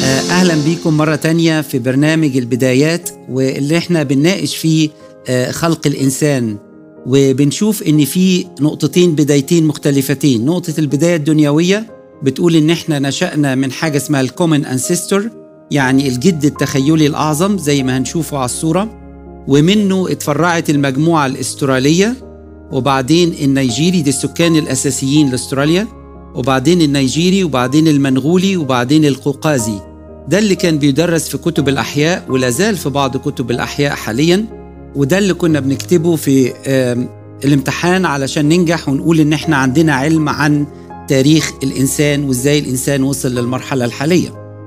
أهلا بيكم مرة تانية في برنامج البدايات واللي احنا بنناقش فيه خلق الإنسان وبنشوف إن في نقطتين بدايتين مختلفتين نقطة البداية الدنيوية بتقول إن احنا نشأنا من حاجة اسمها الكومن أنسيستور يعني الجد التخيلي الأعظم زي ما هنشوفه على الصورة ومنه اتفرعت المجموعة الأسترالية وبعدين النيجيري دي السكان الأساسيين لأستراليا وبعدين النيجيري وبعدين المنغولي وبعدين القوقازي ده اللي كان بيدرس في كتب الأحياء ولا زال في بعض كتب الأحياء حاليا وده اللي كنا بنكتبه في الامتحان علشان ننجح ونقول إن احنا عندنا علم عن تاريخ الإنسان وإزاي الإنسان وصل للمرحلة الحالية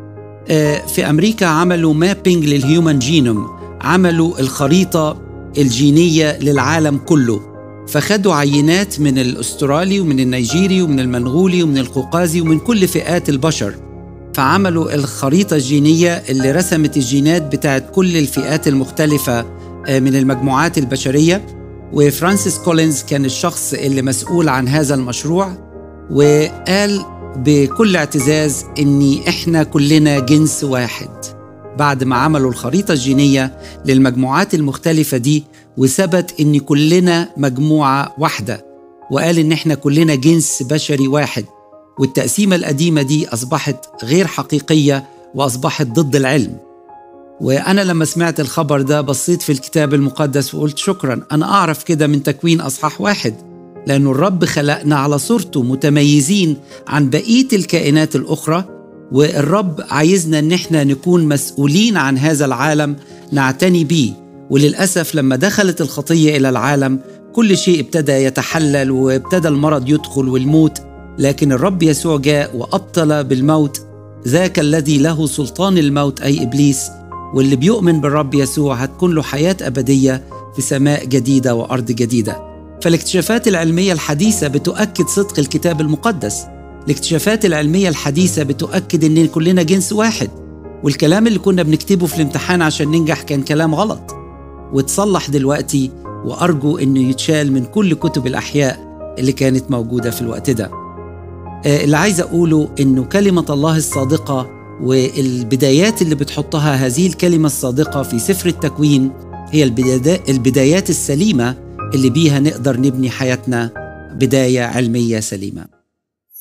في أمريكا عملوا مابينج للهيومن جينوم عملوا الخريطة الجينية للعالم كله فخدوا عينات من الأسترالي ومن النيجيري ومن المنغولي ومن القوقازي ومن كل فئات البشر فعملوا الخريطة الجينية اللي رسمت الجينات بتاعت كل الفئات المختلفة من المجموعات البشرية وفرانسيس كولينز كان الشخص اللي مسؤول عن هذا المشروع وقال بكل اعتزاز ان احنا كلنا جنس واحد بعد ما عملوا الخريطة الجينية للمجموعات المختلفة دي وثبت ان كلنا مجموعة واحدة وقال ان احنا كلنا جنس بشري واحد والتقسيمة القديمة دي أصبحت غير حقيقية وأصبحت ضد العلم وأنا لما سمعت الخبر ده بصيت في الكتاب المقدس وقلت شكرا أنا أعرف كده من تكوين أصحاح واحد لأن الرب خلقنا على صورته متميزين عن بقية الكائنات الأخرى والرب عايزنا ان احنا نكون مسؤولين عن هذا العالم نعتني بيه وللاسف لما دخلت الخطيه الى العالم كل شيء ابتدى يتحلل وابتدى المرض يدخل والموت لكن الرب يسوع جاء وابطل بالموت ذاك الذي له سلطان الموت اي ابليس واللي بيؤمن بالرب يسوع هتكون له حياه ابديه في سماء جديده وارض جديده فالاكتشافات العلميه الحديثه بتؤكد صدق الكتاب المقدس الاكتشافات العلمية الحديثة بتؤكد إن كلنا جنس واحد والكلام اللي كنا بنكتبه في الامتحان عشان ننجح كان كلام غلط واتصلح دلوقتي وأرجو إنه يتشال من كل كتب الأحياء اللي كانت موجودة في الوقت ده اللي عايز أقوله إنه كلمة الله الصادقة والبدايات اللي بتحطها هذه الكلمة الصادقة في سفر التكوين هي البدايات السليمة اللي بيها نقدر نبني حياتنا بداية علمية سليمة